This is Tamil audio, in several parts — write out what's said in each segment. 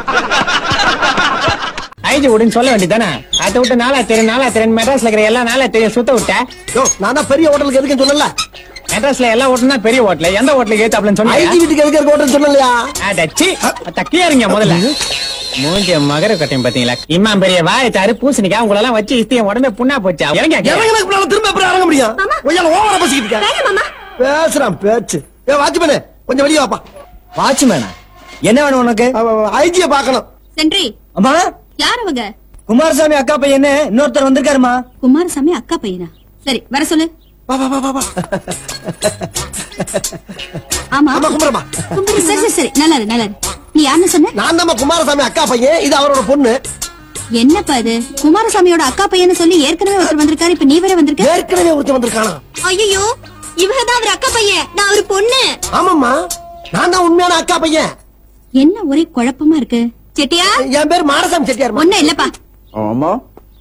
ஐஜி விடுன்னு சொல்ல வேண்டியதானே அதை விட்டு நாளா தெரியும் நாளா தெரியும் மெட்ராஸ்ல இருக்கிற எல்லா நாளா தெரியும் சுத்த விட்ட யோ நான் தான் பெரிய ஹோட்டலுக்கு எதுக்குன்னு சொல்லல மெட்ராஸ்ல எல்லா ஹோட்டலும் தான் பெரிய ஹோட்டல் எந்த ஹோட்டலுக்கு ஏத்தாப்லன்னு ஐடி சொன்னீங்க வீட்டுக்கு எதுக்கு இருக்க ஹோட்டல் சொல்லலையா அடச்சி தக்கியா இருங்க முதல்ல மூஞ்சிய மகர கட்டையும் பாத்தீங்களா இம்மா பெரிய வாயத்தாரு பூசணிக்கா உங்களெல்லாம் வச்சு இஸ்தியம் உடம்பே புண்ணா போச்சா இறங்க இறங்கினதுக்கு பின்னால திரும்ப எப்படி இறங்க முடியும் ஒய்யால ஓவரா பேசிக்கிட்டு இருக்க பேசுறான் பேச்சு ஏ வாட்ச்மேனு கொஞ்சம் வெளியே வாப்பா வாட்ச்மேனா என்ன வேணும் உனக்கு ஐஜிய பார்க்கணும் சென்றி அம்மா யார் அவங்க குமாரசாமி அக்கா பையன் இன்னொருத்தர் வந்திருக்காருமா குமாரசாமி அக்கா பையனா சரி வர சொல்லு வா வா வா வா வா ஆமா ஆமா குமரமா கும்புரு, சரி சரி சரி நல்லா இரு, நல்லா இரு. நீ யாருன்னு சொன்ன நான் தான் குமாரசாமி அக்கா பையன் இது அவரோட பொண்ணு என்னப்பா இது குமாரசாமியோட அக்கா பையன்னு சொல்லி ஏற்கனவே ஒருத்தர் வந்திருக்காரு இப்ப நீ வேற வந்திருக்க ஏற்கனவே ஒருத்தன் வந்திருக்கானா ஐயோ இவங்க தான் அவர் அக்கா பையன் நான் அவர் பொண்ணு ஆமாம்மா நான் தான் உண்மையான அக்கா பையன் என்ன ஒரே குழப்பமா இருக்கு செட்டியா என் பேர் மாரசாமி செட்டியார் ஒண்ணும் இல்லப்பா ஆமா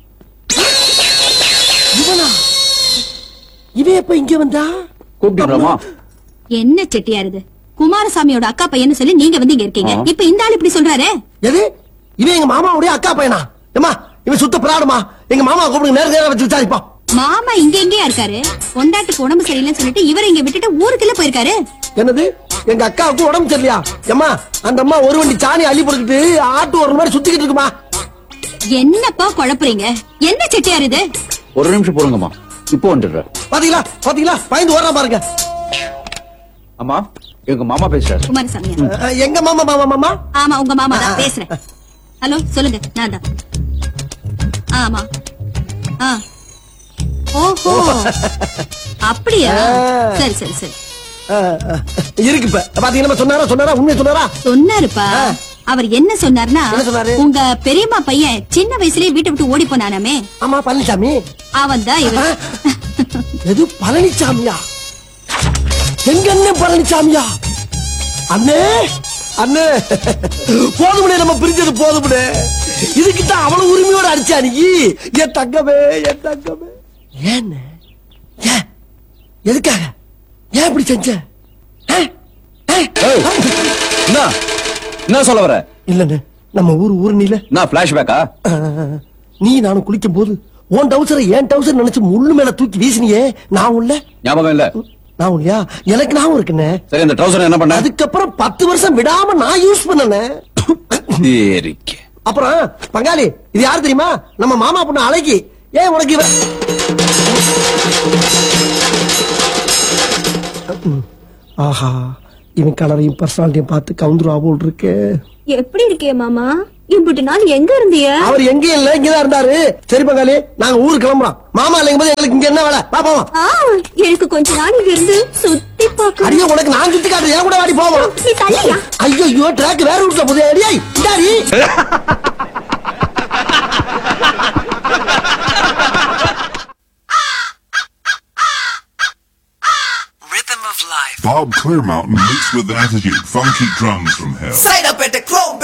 இவனா இவன் எப்ப இங்க வந்தா கூப்பிட்டீங்களாமா என்ன செட்டியார் இது குமாரசாமியோட அக்கா பையன்னு சொல்லி நீங்க வந்து இங்க இருக்கீங்க ஆ. இப்ப இந்த ஆள் இப்படி சொல்றாரு எது இவன் எங்க மாமாவுடைய அக்கா பையனா ஏமா இவன் சுத்த பிராடுமா எங்க மாமா கூப்பிடுங்க நேரம் நேரம் வச்சு விசாரிப்போம் மாமா இங்க எங்கேயா இருக்காரு பொண்டாட்டுக்கு உடம்பு சரியில்லைன்னு சொல்லிட்டு இவர் இங்க விட்டுட்டு ஊருக்குள்ள போயிருக்காரு என்னது எங்க அக்காவுக்கு உடம்பு சரியில்லையா ஏமா அந்த அம்மா ஒரு வண்டி சாணி அள்ளி போட்டுக்கிட்டு ஆட்டு ஒரு மாதிரி சுத்திக்கிட்டு இருக்குமா என்னப்பா குழப்புறீங்க என்ன செட்டியார் இது ஒரு நிமிஷம் போடுங்கம்மா இப்போ வந்துடுறேன் பாத்தீங்களா பாத்தீங்களா பயந்து ஓடுறான் பாருங்க அம்மா எங்க மாமா பேசுறாரு குமாரசாமி அஹ், எங்க மாமா மாமா மாமா ஆமா உங்க மாமா தான் பேசுறேன் ஹலோ சொல்லுங்க நான் தான் ஆமா ஆ ஓஹோ அப்படியா சரி சரி சரி அஹ், அஹ், இருக்கு இப்ப பாத்தீங்கன்னா சொன்னாரா சொன்னாரா உண்மை சொன்னாரா சொன்னாருப்பா அவர் என்ன சொன்னார்னா என்ன சொன்னாரு? உங்க பெரியம்மா பையன் சின்ன வயசுலயே வீட்டை விட்டு ஓடி போனானாமே ஆமா பழனிசாமி அவன் தான் இவர் எது பழனிசாமியா எங்க அண்ணன் பழனிசாமியா அண்ணே அண்ணே போதுமுடே நம்ம பிரிஞ்சது போதுமுடே இதுக்கிட்ட அவ்வளவு உரிமையோட அடிச்சா நீ என் தங்கமே என் தங்கமே ஏன் ஏன் எதுக்காக ஏன் இப்படி செஞ்ச ஆ? ஆ? ஏய், என்ன என்ன சொல்ல வர இல்லண்ணே நம்ம ஊர் ஊர் நீல என்ன பிளாஷ்பேக்கா நீ நானும் குளிக்கும் போது உன் டவுசரை ஏன் டவுசர் நினைச்சு முள்ளு மேல தூக்கி வீசினியே நான் உள்ள ஞாபகம் இல்ல நான் இல்லையா எனக்கு ஞாபகம் இருக்குண்ணே சரி அந்த ட்ரௌசர் என்ன பண்ண அதுக்கப்புறம் பத்து வருஷம் விடாம நான் யூஸ் பண்ணனே சரிக்கு அப்புறம் பங்காளி இது யாரு தெரியுமா நம்ம மாமா பொண்ணு அழகி ஏன் உனக்கு இவ ஆஹா இவன் கலரையும் பர்சனாலிட்டியும் பார்த்து கவுந்துருவா போல் இருக்கு எப்படி இருக்கே மாமா இப்படி நாள் எங்க இருந்திய அவர் எங்கேயும் இல்ல இங்கதான் இருந்தாரு சரி பங்காளி நாங்க ஊருக்கு கிளம்புறோம் மாமா இல்லைங்க போது எங்களுக்கு இங்க என்ன வேலை பாப்போம் ஆ, எனக்கு கொஞ்ச நாள் இங்க இருந்து சுத்தி பார்க்க அடியே உனக்கு நான் சுத்தி காட்டுறேன் என் கூட வாடி போவோம் நீ தள்ளியா ஐயோ ட்ராக் வேற ரூட்ல போதே அடியாய் இந்தாடி Bob Clearmountain meets with attitude, funky drums from hell. Sign up at the Chrome